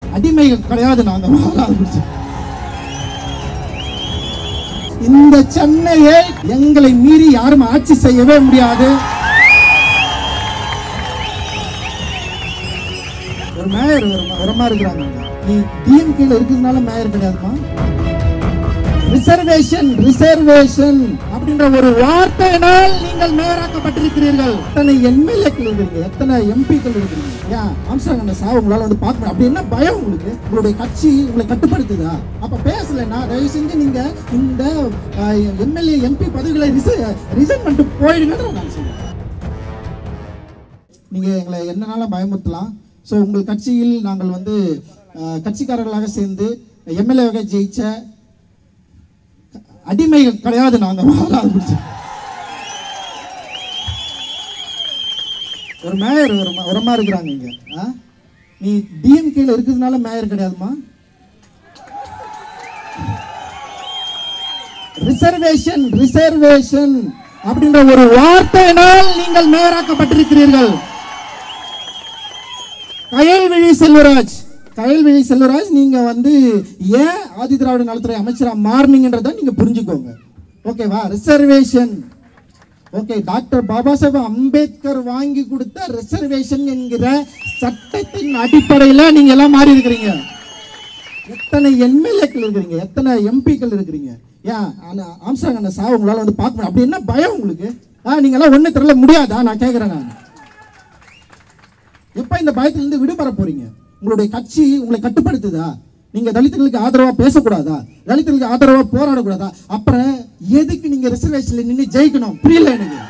அடிமைகள் கிடையாது நாங்க வாழாது பிடிச்சு. இந்த சென்னையை எங்களை மீறி யாரும் ஆட்சி செய்யவே முடியாது ஒரு மேயர் ஒரு உரமா இருக்கிறாங்க நீ டிஎம்கேல இருக்கிறதுனால மேயர் கிடையாதுமா ரிசர்வேஷன் ரிசர்வேஷன் அப்படின்ற ஒரு வார்த்தையினால் நீங்கள் மேயராக்கப்பட்டிருக்கிறீர்கள் எத்தனை எம்எல்ஏக்கள் இருக்கிறீங்க எத்தனை எம்பிக்கள் இருக்கிறீங்க ஏன் ஆம்சாங் அந்த சாவு உங்களால வந்து பார்க்க முடியும் அப்படி என்ன பயம் உங்களுக்கு உங்களுடைய கட்சி உங்களை கட்டுப்படுத்துதா அப்ப பேசலைன்னா தயவு செஞ்சு நீங்க இந்த எம்எல்ஏ எம்பி பதவிகளை ரிசைன் பண்ணிட்டு போயிடுங்கன்ற நான் சொல்றேன் நீங்க எங்களை என்னனாலும் பயமுறுத்தலாம் ஸோ உங்கள் கட்சியில் நாங்கள் வந்து அஹ், கட்சிக்காரர்களாக சேர்ந்து எம்எல்ஏவாக ஜெயிச்ச அடிமைகள் கிடையாது நாங்க வாழாது பிடிச்சு. ஒரு மேயர் ஒரு உரமா இருக்கிறாங்க இங்க ஆ? நீ டிஎம்கேல இருக்கிறதுனால மேயர் கிடையாதுமா ரிசர்வேஷன் ரிசர்வேஷன் அப்படின்ற ஒரு வார்த்தையினால் நீங்கள் மேயராக்கப்பட்டிருக்கிறீர்கள் கயல்விழி செல்வராஜ் கயல்விழி செல்வராஜ் நீங்க வந்து ஏன் ஆதி திராவிட நலத்துறை அமைச்சரா மாறினீங்கன்றத நீங்க புரிஞ்சுக்கோங்க ஓகேவா reservation okay doctor Baba Saheb Ambedkar வாங்கி கொடுத்த ரிசர்வேஷன் என்கிற சட்டத்தின் அடிப்படையில் நீங்க எல்லாம் மாறி இருக்கிறீங்க எத்தனை எம்எல்ஏக்கள் இருக்கிறீங்க எத்தனை எம்பிக்கள் இருக்கிறீங்க ஏன் ஆனா ஆம்சாங் அந்த சாவு உங்களால வந்து பார்க்க முடியும் அப்படி என்ன பயம் உங்களுக்கு ஆ நீங்க எல்லாம் ஒண்ணு தெரியல முடியாதா நான் கேட்கறேன் நான் எப்ப இந்த பயத்துல இருந்து விடுபட போறீங்க உங்களுடைய கட்சி உங்களை கட்டுப்படுத்துதா நீங்க தலித்துகளுக்கு ஆதரவா பேசக்கூடாதா தலித்துகளுக்கு ஆதரவா போராடக்கூடாதா அப்புறம் எதுக்கு நீங்க ரிசர்வேஷன்ல நின்று ஜெயிக்கணும் புரியல எனக்கு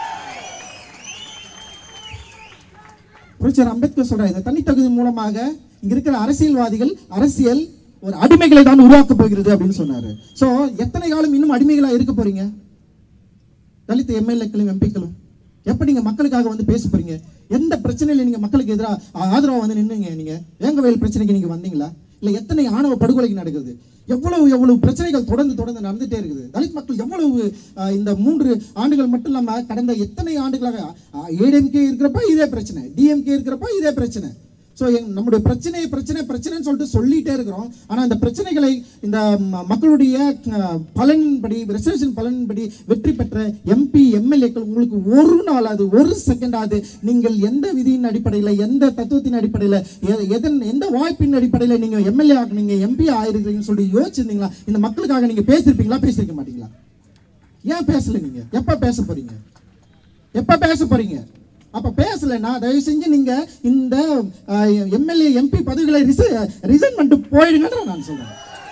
புரட்சியர் அம்பேத்கர் சொல்றாரு இந்த தனித்தகுதி மூலமாக இங்க இருக்கிற அரசியல்வாதிகள் அரசியல் ஒரு அடிமைகளை தான் உருவாக்க போகிறது அப்படின்னு சொன்னாரு சோ எத்தனை காலம் இன்னும் அடிமைகளா இருக்க போறீங்க தலித் எம்எல்ஏக்களும் எம்பிக்களும் எப்ப நீங்க மக்களுக்காக வந்து பேச போறீங்க எந்த பிரச்சனையில நீங்க மக்களுக்கு எதிராக ஆதரவா வந்து நின்னுங்க நீங்க வேங்கவேல் பிரச்சனைக்கு நீங்க வந்தீங்களா இல்ல எத்தனை ஆணவ படுகொலைக்கு நடக்குது எவ்வளவு எவ்வளவு பிரச்சனைகள் தொடர்ந்து தொடர்ந்து நடந்துட்டே இருக்குது தலித் மக்கள் எவ்வளவு ஆஹ், இந்த மூன்று ஆண்டுகள் மட்டும் இல்லாம கடந்த எத்தனை ஆண்டுகளாக ஏடிஎம்கே இருக்கிறப்ப இதே பிரச்சனை டிஎம்கே இருக்கிறப்ப இதே பிரச்சனை ஸோ நம்முடைய பிரச்சனை பிரச்சனை பிரச்சனைன்னு சொல்லிட்டு சொல்லிட்டே இருக்கிறோம் ஆனால் இந்த பிரச்சனைகளை இந்த ம- மக்களுடைய அஹ், பலனின்படி ரிசர்வேஷன் பலனின்படி வெற்றி பெற்ற எம்பி எம்எல்ஏக்கள் உங்களுக்கு ஒரு நாளாவது ஒரு செகண்டாவது நீங்கள் எந்த விதியின் அடிப்படையில் எந்த தத்துவத்தின் அடிப்படையில் எ- எதன் எந்த வாய்ப்பின் அடிப்படையில் நீங்கள் எம்எல்ஏ ஆகுனீங்க எம்பி ஆயிருக்கீங்கன்னு சொல்லி யோசிச்சிருந்தீங்களா இந்த மக்களுக்காக நீங்கள் பேசியிருப்பீங்களா பேசியிருக்க மாட்டீங்களா ஏன் பேசல நீங்க எப்ப பேச போறீங்க எப்ப பேச போறீங்க அப்ப பேசலைன்னா தயவு செஞ்சு நீங்க இந்த எம்எல்ஏ எம்பி பதவிகளை ரிசைன் பண்ணிட்டு போயிடுங்கன்ற நான் சொல்றேன்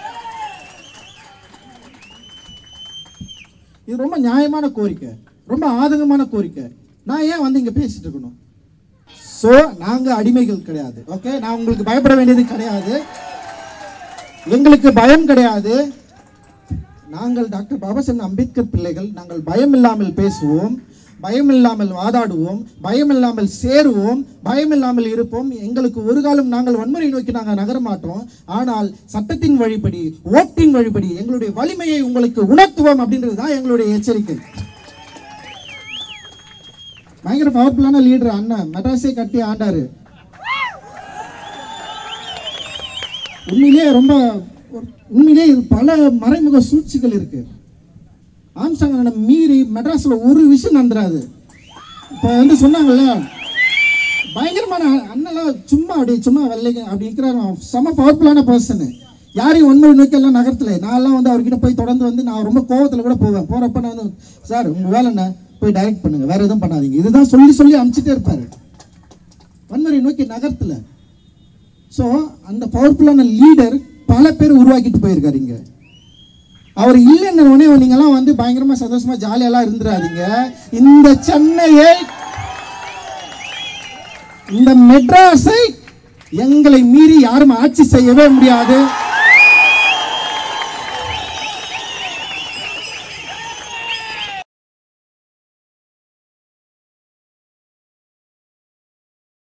இது ரொம்ப நியாயமான கோரிக்கை ரொம்ப ஆதங்கமான கோரிக்கை நான் ஏன் வந்து இங்க பேசிட்டு இருக்கணும் சோ நாங்க அடிமைகள் கிடையாது ஓகே நான் உங்களுக்கு பயப்பட வேண்டியது கிடையாது எங்களுக்கு பயம் கிடையாது நாங்கள் டாக்டர் பாபாசாஹேப் அம்பேத்கர் பிள்ளைகள் நாங்கள் பயம் இல்லாமல் பேசுவோம் பயம் இல்லாமல் வாதாடுவோம் பயம் இல்லாமல் சேருவோம் பயம் இல்லாமல் இருப்போம் எங்களுக்கு ஒரு காலம் நாங்கள் வன்முறை நோக்கி நாங்கள் நகர மாட்டோம் ஆனால் சட்டத்தின் வழிபடி ஓட்டின் வழிபடி எங்களுடைய வலிமையை உங்களுக்கு உணர்த்துவோம் அப்படின்றது தான் எங்களுடைய எச்சரிக்கை பயங்கர பவர்ஃபுல்லான லீடர் அண்ணன் மெட்ராஸே கட்டி ஆண்டாரு உண்மையிலே ரொம்ப ஒரு- உண்மையிலே இது பல மறைமுக சூழ்ச்சிகள் இருக்கு ஆம்சாங் அண்ணனை மீறி மெட்ராஸ்ல ஒரு விஷயம் நடந்துராது இப்போ வந்து சொன்னாங்கல்ல பயங்கரமான அண்ணெல்லாம் சும்மா அப்படி சும்மா வெள்ளைங்க அப்படி இருக்கிறாரு அவன் செம பவர்ஃபுல்லான பர்சன் யாரையும் ஒன்மொழி நோக்கி எல்லாம் நகரத்துல நான்லாம் வந்து அவர்கிட்ட போய் தொடர்ந்து வந்து நான் ரொம்ப கோவத்துல கூட போவேன் போறப்ப நான் வந்து சார் உங்க வேலை என்ன போய் டைரக்ட் பண்ணுங்க வேற எதுவும் பண்ணாதீங்க இதுதான் சொல்லி சொல்லி அனுப்பிச்சிட்டே இருப்பாரு வன்முறை நோக்கி நகரத்துல ஸோ அந்த பவர்ஃபுல்லான லீடர் பல பேர் உருவாக்கிட்டு போயிருக்காரு இங்க அவர் இல்லைன்னு உடனே நீங்கெல்லாம் வந்து பயங்கரமா சந்தோஷமா ஜாலியெல்லாம் இருந்துடாதீங்க இந்த சென்னையை இந்த மெட்ராஸை எங்களை மீறி யாரும் ஆட்சி செய்யவே முடியாது